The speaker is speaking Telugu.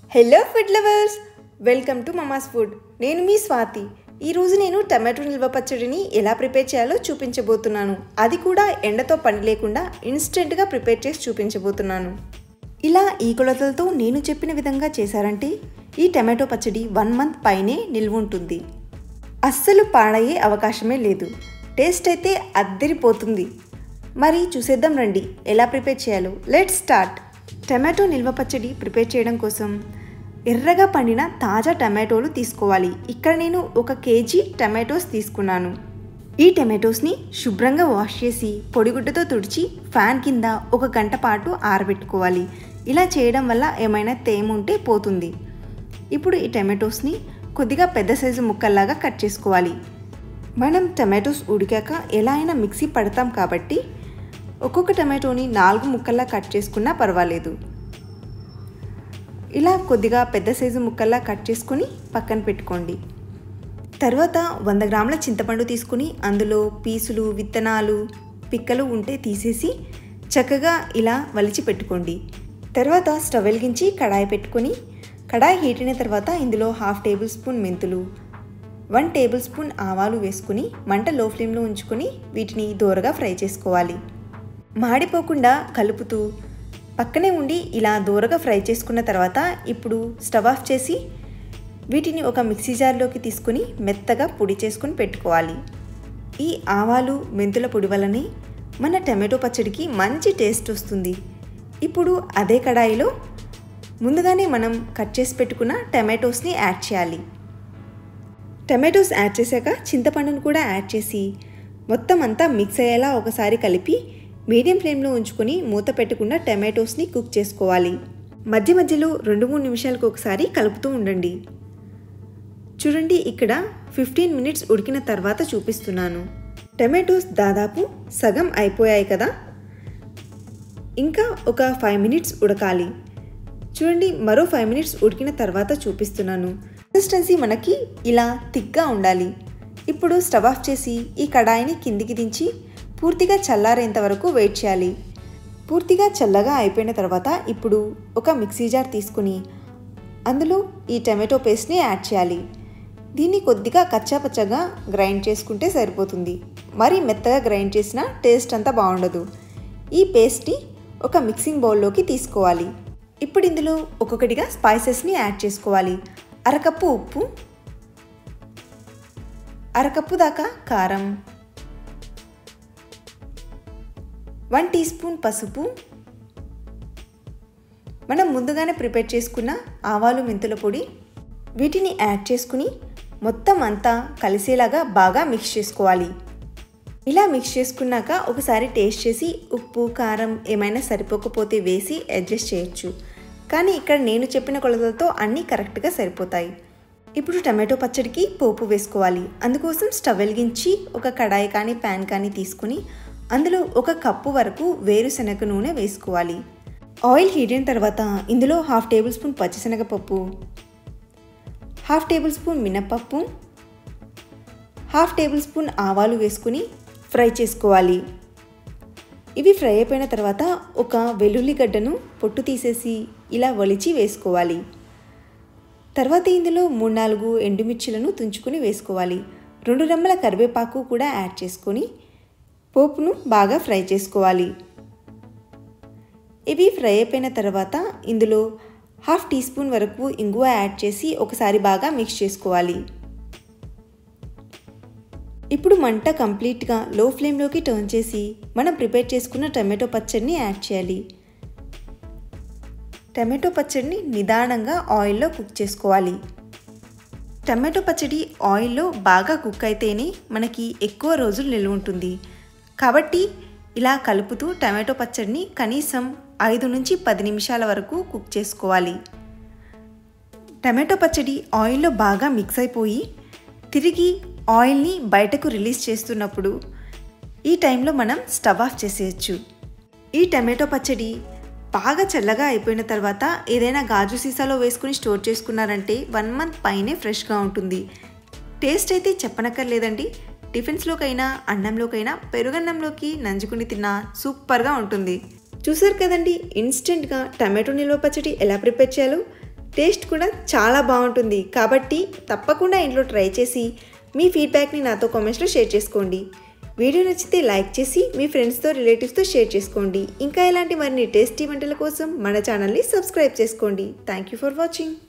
hello food lovers welcome to mama's food నేను మీ స్వాతి ఈరోజు నేను టమాటో నిల్వ పచ్చడిని ఎలా ప్రిపేర్ చేయాలో చూపించబోతున్నాను అది కూడా ఎండతో పని లేకుండా ఇన్స్టెంట్గా ప్రిపేర్ చేసి చూపించబోతున్నాను ఇలా ఈ కొలతలతో నేను చెప్పిన విధంగా చేశారంటే ఈ టమాటో పచ్చడి వన్ మంత్ పైనే నిల్వ ఉంటుంది అస్సలు పాడయ్యే అవకాశమే లేదు టేస్ట్ అయితే అద్దరిపోతుంది మరి చూసేద్దాం రండి ఎలా ప్రిపేర్ చేయాలో లెట్ స్టార్ట్ టమాటో నిల్వ పచ్చడి ప్రిపేర్ చేయడం కోసం ఎర్రగా పండిన తాజా టమాటోలు తీసుకోవాలి ఇక్కడ నేను ఒక కేజీ టమాటోస్ తీసుకున్నాను ఈ టమాటోస్ని శుభ్రంగా వాష్ చేసి పొడిగుడ్డతో తుడిచి ఫ్యాన్ కింద ఒక గంట పాటు ఆరబెట్టుకోవాలి ఇలా చేయడం వల్ల ఏమైనా తేమ ఉంటే పోతుంది ఇప్పుడు ఈ టమాటోస్ని కొద్దిగా పెద్ద సైజు ముక్కల్లాగా కట్ చేసుకోవాలి మనం టమాటోస్ ఉడికాక ఎలా అయినా మిక్సీ పడతాం కాబట్టి ఒక్కొక్క టమాటోని నాలుగు ముక్కల్లా కట్ చేసుకున్నా పర్వాలేదు ఇలా కొద్దిగా పెద్ద సైజు ముక్కల్లా కట్ చేసుకుని పక్కన పెట్టుకోండి తర్వాత వంద గ్రాముల చింతపండు తీసుకుని అందులో పీసులు విత్తనాలు పిక్కలు ఉంటే తీసేసి చక్కగా ఇలా వలిచి పెట్టుకోండి తర్వాత స్టవ్ వెలిగించి కడాయి పెట్టుకొని కడాయి హీట్ అయిన తర్వాత ఇందులో హాఫ్ టేబుల్ స్పూన్ మెంతులు వన్ టేబుల్ స్పూన్ ఆవాలు వేసుకుని మంట లో ఫ్లేమ్లో ఉంచుకొని వీటిని దోరగా ఫ్రై చేసుకోవాలి మాడిపోకుండా కలుపుతూ పక్కనే ఉండి ఇలా దూరగా ఫ్రై చేసుకున్న తర్వాత ఇప్పుడు స్టవ్ ఆఫ్ చేసి వీటిని ఒక మిక్సీ జార్లోకి తీసుకుని మెత్తగా పొడి చేసుకుని పెట్టుకోవాలి ఈ ఆవాలు మెంతుల పొడి వల్లనే మన టమాటో పచ్చడికి మంచి టేస్ట్ వస్తుంది ఇప్పుడు అదే కడాయిలో ముందుగానే మనం కట్ చేసి పెట్టుకున్న టమాటోస్ని యాడ్ చేయాలి టమాటోస్ యాడ్ చేశాక చింతపండును కూడా యాడ్ చేసి మొత్తం అంతా మిక్స్ అయ్యేలా ఒకసారి కలిపి మీడియం ఫ్లేమ్లో ఉంచుకొని మూత పెట్టకుండా టమాటోస్ని కుక్ చేసుకోవాలి మధ్య మధ్యలో రెండు మూడు నిమిషాలకు ఒకసారి కలుపుతూ ఉండండి చూడండి ఇక్కడ ఫిఫ్టీన్ మినిట్స్ ఉడికిన తర్వాత చూపిస్తున్నాను టమాటోస్ దాదాపు సగం అయిపోయాయి కదా ఇంకా ఒక ఫైవ్ మినిట్స్ ఉడకాలి చూడండి మరో ఫైవ్ మినిట్స్ ఉడికిన తర్వాత చూపిస్తున్నాను కన్సిస్టెన్సీ మనకి ఇలా థిక్గా ఉండాలి ఇప్పుడు స్టవ్ ఆఫ్ చేసి ఈ కడాయిని కిందికి దించి పూర్తిగా చల్లారేంత వరకు వెయిట్ చేయాలి పూర్తిగా చల్లగా అయిపోయిన తర్వాత ఇప్పుడు ఒక మిక్సీ జార్ తీసుకుని అందులో ఈ టమాటో పేస్ట్ని యాడ్ చేయాలి దీన్ని కొద్దిగా కచ్చాపచ్చగా గ్రైండ్ చేసుకుంటే సరిపోతుంది మరీ మెత్తగా గ్రైండ్ చేసిన టేస్ట్ అంతా బాగుండదు ఈ పేస్ట్ని ఒక మిక్సింగ్ బౌల్లోకి తీసుకోవాలి ఇప్పుడు ఇందులో ఒక్కొక్కటిగా స్పైసెస్ని యాడ్ చేసుకోవాలి అరకప్పు ఉప్పు అరకప్పు దాకా కారం వన్ టీ స్పూన్ పసుపు మనం ముందుగానే ప్రిపేర్ చేసుకున్న ఆవాలు మెంతుల పొడి వీటిని యాడ్ చేసుకుని మొత్తం అంతా కలిసేలాగా బాగా మిక్స్ చేసుకోవాలి ఇలా మిక్స్ చేసుకున్నాక ఒకసారి టేస్ట్ చేసి ఉప్పు కారం ఏమైనా సరిపోకపోతే వేసి అడ్జస్ట్ చేయొచ్చు కానీ ఇక్కడ నేను చెప్పిన కొలతలతో అన్నీ కరెక్ట్గా సరిపోతాయి ఇప్పుడు టమాటో పచ్చడికి పోపు వేసుకోవాలి అందుకోసం స్టవ్ వెలిగించి ఒక కడాయి కానీ ప్యాన్ కానీ తీసుకుని అందులో ఒక కప్పు వరకు వేరుశనగ నూనె వేసుకోవాలి ఆయిల్ హీట్ అయిన తర్వాత ఇందులో హాఫ్ టేబుల్ స్పూన్ పచ్చిశనగపప్పు హాఫ్ టేబుల్ స్పూన్ మినప్పప్పు హాఫ్ టేబుల్ స్పూన్ ఆవాలు వేసుకుని ఫ్రై చేసుకోవాలి ఇవి ఫ్రై అయిపోయిన తర్వాత ఒక వెల్లుల్లి గడ్డను పొట్టు తీసేసి ఇలా ఒలిచి వేసుకోవాలి తర్వాత ఇందులో మూడు నాలుగు ఎండుమిర్చిలను తుంచుకొని వేసుకోవాలి రెండు రెమ్మల కరివేపాకు కూడా యాడ్ చేసుకొని పోపును బాగా ఫ్రై చేసుకోవాలి ఇవి ఫ్రై అయిపోయిన తర్వాత ఇందులో హాఫ్ టీ స్పూన్ వరకు ఇంగువ యాడ్ చేసి ఒకసారి బాగా మిక్స్ చేసుకోవాలి ఇప్పుడు మంట కంప్లీట్గా లో ఫ్లేమ్లోకి టర్న్ చేసి మనం ప్రిపేర్ చేసుకున్న టమాటో పచ్చడిని యాడ్ చేయాలి టమాటో పచ్చడిని నిదానంగా ఆయిల్లో కుక్ చేసుకోవాలి టమాటో పచ్చడి ఆయిల్లో బాగా కుక్ అయితేనే మనకి ఎక్కువ రోజులు నిల్వ ఉంటుంది కాబట్టి ఇలా కలుపుతూ టమాటో పచ్చడిని కనీసం ఐదు నుంచి పది నిమిషాల వరకు కుక్ చేసుకోవాలి టమాటో పచ్చడి ఆయిల్లో బాగా మిక్స్ అయిపోయి తిరిగి ఆయిల్ని బయటకు రిలీజ్ చేస్తున్నప్పుడు ఈ టైంలో మనం స్టవ్ ఆఫ్ చేసేయచ్చు ఈ టమాటో పచ్చడి బాగా చల్లగా అయిపోయిన తర్వాత ఏదైనా గాజు సీసాలో వేసుకుని స్టోర్ చేసుకున్నారంటే వన్ మంత్ పైనే ఫ్రెష్గా ఉంటుంది టేస్ట్ అయితే చెప్పనక్కర్లేదండి టిఫిన్స్లోకైనా అన్నంలోకైనా పెరుగన్నంలోకి నంజుకుని తిన్నా సూపర్గా ఉంటుంది చూసారు కదండి ఇన్స్టెంట్గా టమాటో నిల్వ పచ్చడి ఎలా ప్రిపేర్ చేయాలో టేస్ట్ కూడా చాలా బాగుంటుంది కాబట్టి తప్పకుండా ఇంట్లో ట్రై చేసి మీ ఫీడ్బ్యాక్ని నాతో కామెంట్స్లో షేర్ చేసుకోండి వీడియో నచ్చితే లైక్ చేసి మీ ఫ్రెండ్స్తో రిలేటివ్స్తో షేర్ చేసుకోండి ఇంకా ఇలాంటి మరిన్ని టేస్టీ వంటల కోసం మన ఛానల్ని సబ్స్క్రైబ్ చేసుకోండి థ్యాంక్ యూ ఫర్ వాచింగ్